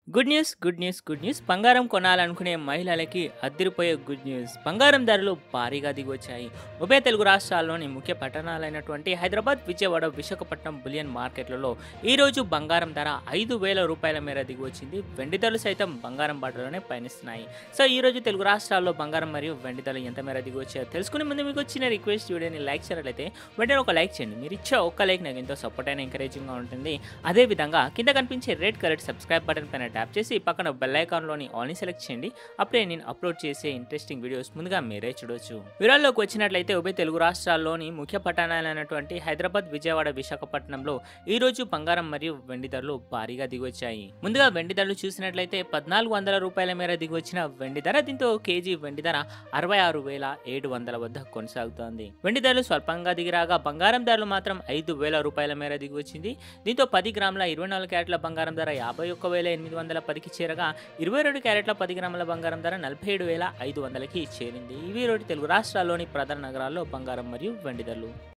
good news good news good news బంగారం కొనాలనుకునే మహిళలకి అద్దరిపోయే గుడ్ న్యూస్ బంగారం ధరలు భారీగా దిగొచ్చాయి ఉభయ తెలుగు రాష్ట్రాల్లోని ముఖ్య పట్టణాలైనటువంటి హైదరాబాద్ విజయవాడ విశాఖపట్నం బులియన్ మార్కెట్లలో ఈరోజు బంగారం ధర ఐదు వేల రూపాయల మేర దిగివచ్చింది వెండి ధరలు సైతం బంగారం బాటలోనే పయనిస్తున్నాయి సో ఈ రోజు తెలుగు రాష్ట్రాల్లో బంగారం మరియు వెండి ధరలు ఎంత మేర దిగొచ్చాయో తెలుసుకునే ముందు మీకు వచ్చిన రిక్వెస్ట్ వీడియోని లైక్ చేయట్లయితే వెంటనే ఒక లైక్ చేయండి మీరు ఇచ్చే ఒక్క లైక్ నాకు ఎంతో సపోర్ట్ అయిన ఎంకరేజింగ్గా ఉంటుంది అదేవిధంగా కింద కనిపించే రెడ్ కలర్ సబ్స్క్రైబ్ బటన్ పైన ట్యాప్ చేసి పక్కన బెల్ ఐకాన్లోని ఆల్ని సెలెక్ట్ చేయండి అప్పుడే నేను అప్లోడ్ చేసే ఇంట్రెస్టింగ్ వీడియోస్ ముందుగా మీరే చూడొచ్చు వివరాల్లోకి వచ్చినట్లయితే ఉభయ తెలుగు రాష్ట్రాల్లోని ముఖ్య పట్టణాలైనటువంటి హైదరాబాద్ విజయవాడ విశాఖపట్నంలో ఈ రోజు బంగారం మరియు వెండి ధరలు భారీగా దిగొచ్చాయి ముందుగా వెండి ధరలు చూసినట్లయితే పద్నాలుగు వందల రూపాయల మేర దిగొచ్చిన వెండి ధర దీంతో కేజీ వెండి ధర అరవై ఆరు వేల ఏడు వందల వద్ద కొనసాగుతోంది వెండి ధరలు స్వల్పంగా దిగిరాగా బంగారం ధరలు మాత్రం ఐదు వేల రూపాయల మేర దిగివచ్చింది దీంతో పది గ్రాముల ఇరవై నాలుగు క్యారెట్ల బంగారం ధర యాభై ఒక్క వేల ఎనిమిది వందల పదికి చేరగా ఇరవై రెండు క్యారెట్ల పది గ్రాముల బంగారం ధర నలభై ఏడు వేల ఐదు వందలకి చేరింది ఇవి రోజు తెలుగు రాష్ట్రాల్లోని ప్రధాన నగరాల్లో బంగారం మరియు వెండి ధరలు